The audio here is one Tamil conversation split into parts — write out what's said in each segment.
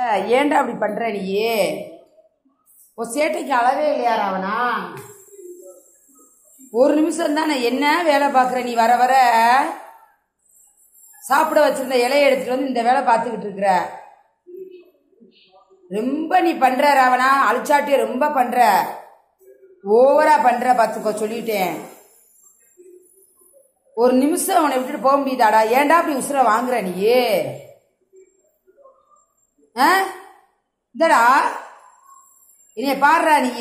ஏன்டா அப்படி பண்ற நீ உன் சேட்டைக்கு அளவே இல்லையா ராவணா ஒரு நிமிஷம் தானே என்ன வேலை பார்க்குற நீ வர வர சாப்பிட வச்சிருந்த இலையை எடுத்துட்டு வந்து இந்த வேலை பார்த்துக்கிட்டு இருக்கிற ரொம்ப நீ பண்ற ராவணா அழிச்சாட்டிய ரொம்ப பண்ற ஓவரா பண்ற பார்த்துக்கோ சொல்லிட்டேன் ஒரு நிமிஷம் உன்னை விட்டுட்டு போக முடியுதாடா ஏன்டா அப்படி உசுர வாங்குற நீ ஆ இந்தடா என்னைய பாடுறா நீ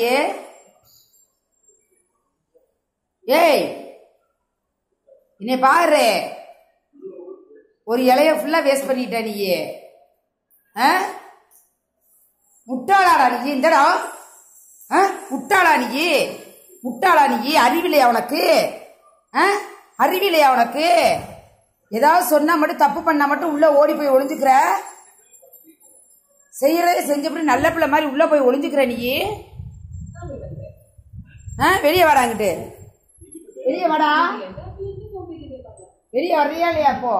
ஏய் என்னைய பாரு ஒரு இலைய ஃபுல்லா வேஸ்ட் பண்ணிட்ட நீ ஆ முட்டாளாடா நீ இந்தடா ஆ முட்டாளா நீ முட்டாளா நீ அறிவில்லையா உனக்கு ஆ அறிவில்லையா உனக்கு ஏதாவது சொன்னா மட்டும் தப்பு பண்ணா மட்டும் உள்ள ஓடி போய் ஒளிஞ்சுக்கிற செய்யறதே செஞ்சபடி நல்ல பிள்ளை மாதிரி உள்ள போய் ஒளிஞ்சுக்கிற நீ ஆ வெளியே வாடாங்கிட்டு வெளியே வாடா வெளியே வர்றியா இல்லையா அப்போ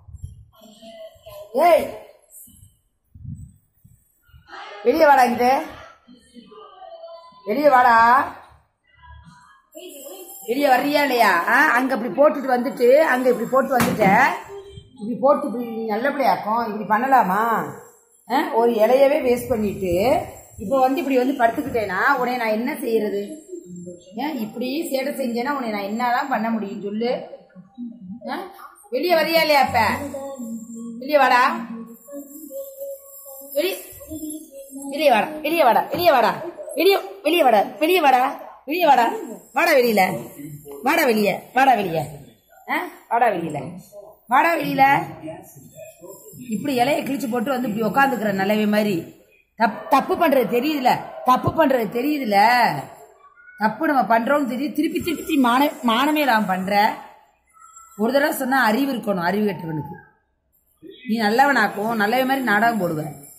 ஏய் வெளியே வாடா இங்கிட்டு வெளியே வாடா வெளியே வர்றியா இல்லையா ஆ அங்க இப்படி போட்டுட்டு வந்துட்டு அங்க இப்படி போட்டு வந்துட்ட இப்படி போட்டு இப்படி நீ நல்ல பிள்ளையாக்கும் இப்படி பண்ணலாமா ஆ, ஒரு இலையவே வேஸ்ட் பண்ணிட்டு இப்போ வந்து இப்படி வந்து படுத்துக்கிட்டேனா உன்னை நான் என்ன செய்யறது ஏன் இப்படி சேட்டை செஞ்சேன்னா உன்னை நான் என்னதான் பண்ண முடியும் சொல்லு ஆ? வெளியே வரியா இல்லையா அப்ப வெளியே வாடா வெளியே வெளியே வாடா வெளியே வாடா வெளியே வாடா வெளியே வெளியே வாடா வெளியே வாடா வெளியே வாடா வாடா வெளியில வாடா வெளியே வாடா வெளியே ஆ வாடா வெளியில வாடா வெளியில இப்படி இலைய கிழிச்சு போட்டு வந்து இப்படி உட்காந்துக்கிற நல்லவே மாதிரி தப் தப்பு பண்றது தெரியுதுல தப்பு பண்றது தெரியுதுல தப்பு நம்ம பண்றோம்னு தெரியுது திருப்பி திருப்பி திருப்பி மான மானமே நான் பண்ற ஒரு தடவை சொன்னா அறிவு இருக்கணும் அறிவு கெட்டவனுக்கு நீ நல்லவனாக்கும் நல்லவே மாதிரி நாடகம் போடுவேன்